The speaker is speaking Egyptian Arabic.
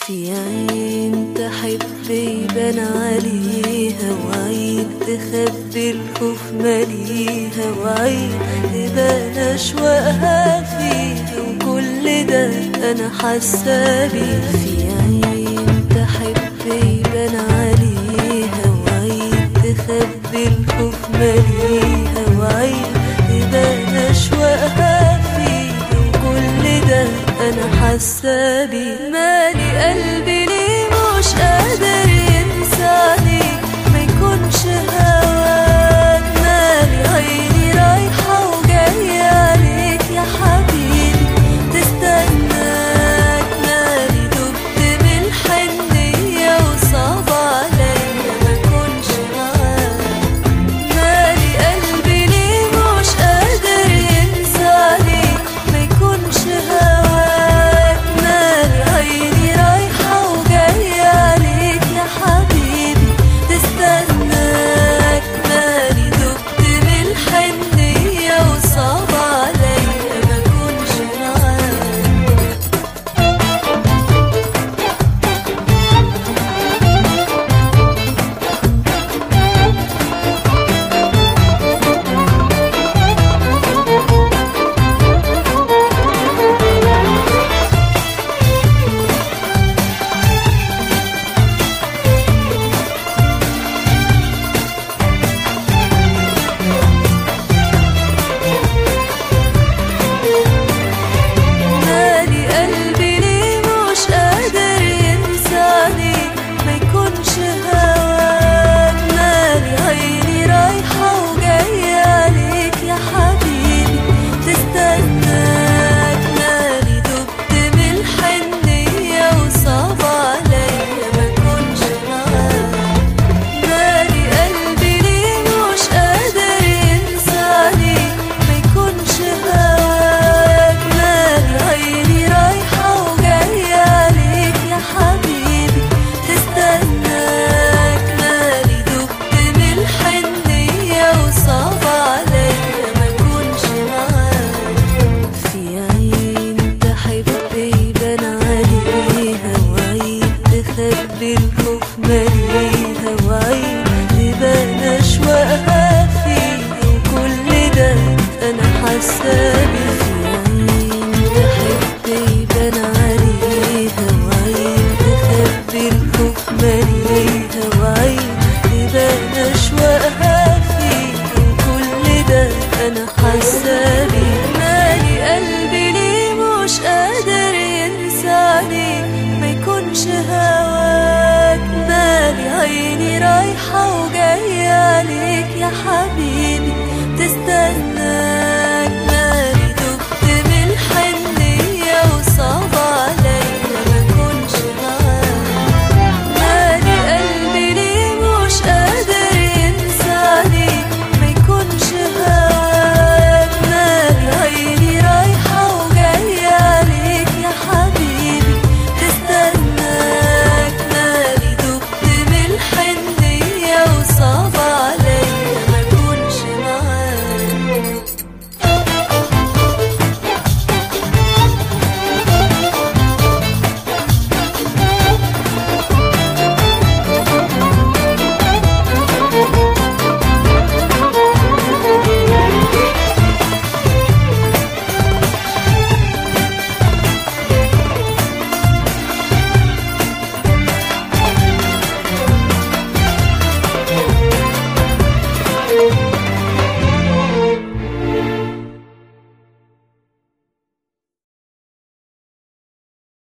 في عين تحب يبان عليها وعين تخبي الخوف ماليها وعين تبان أشواقها فيها وكل ده أنا حاسة بيه في عين تحب يبان عليها وعين تخبي الخوف ماليها وعين تبان أشواقها فيها وكل ده أنا حاسة بيه مالي قلبي ليه مش قادر ينساني ما يكونش هواك مالي عيني رايحة وجاية عليك يا حبيبي تستناك مالي دبت من الحنية وصعب عليا ما كنش معاك مالي قلبي ليه مش قادر ينساني ما يكونش هواك مالي عيني رايحة وجاية عليك يا حبيبي تستناك مالي دبت من الحنية وصعب عليا ما كنش معاك مالي قلبي ليه مش قادر ينساني ما يكونش هواك مالي عيني رايحة وجاية عليك يا حبيبي تستناك مالي دبت من الحنية وصعب عليا ما كنش معاك مالي قلبي ليه مش قادر ينساني ما يكونش هواك مالي عيني رايحة وجاية عليك يا حبيبي تستناك مالي دبت من الحنية وصعب عليا ما كنش معاك في عين تحب يبان عليها وعين تخبي الخوف ماليها وعين تبان أشواقها فيها وكل ده أنا حاسة بيه في عين تحب يبان عليها وعين تخبي الخوف ماليها وعين تبان أشواقها فيها وكل ده أنا حاسة بيه مالي قلبي ليه مش قادر ينساني ما يكونش هواك مالي عيني رايحة وجاية عليك يا حبيبي تستنى